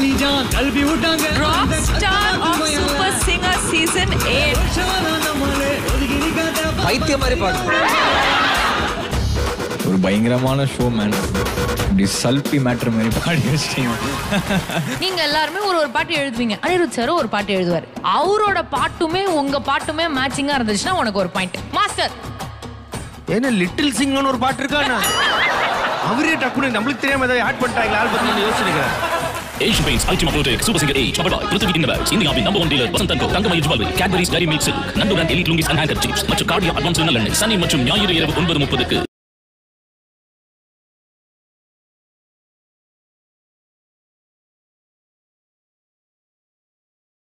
அலிஜான் கல்வி விட்டாங்க rock star of super singer season 8 நம்மளே ஒதுக்கி நிக்காத பைத்தியம் மாதிரி பாடு ஒரு பயங்கரமான ஷோ மேன் இப்படி சல்பி மேட்ரு மாதிரி பாடி வச்சிட்டீங்க நீங்க எல்லாருமே ஒரு ஒரு பாட்டு எழுதுவீங்க அனிருத் சார் ஒரு பாட்டு எழுதுவார் அவரோட பாட்டுமே உங்க பாட்டுமே மேட்சிங்கா இருந்துச்சுன்னா உனக்கு ஒரு பாயிண்ட் மாஸ்டர் என்ன லிட்டில் சிங்னு ஒரு பாட்டு இருக்கா அவரே டக்குனு நம்மளுக்கு தெரியாம ஏதாவது ஆட் பண்ணிட்டாங்களா ஆல்பத்தில் யோசிச்சுக்கிறேன் Asian Paints Ultima Protek super singer eight powered Prithvi innerwears இந்தியாவின் நம்பர் ஒன் டீலர் வசந்த் தங்கோ Thangamayil jewellery Cadbury's Dairy Milk Silk Nandu brand elite lungis and hanger chips மற்றும் கார்டியா அட்வான்ஸ் நல்லெண்ணெய் சனி மற்றும் ஞாயிறு இரவு ஒன்பது முப்பதுக்கு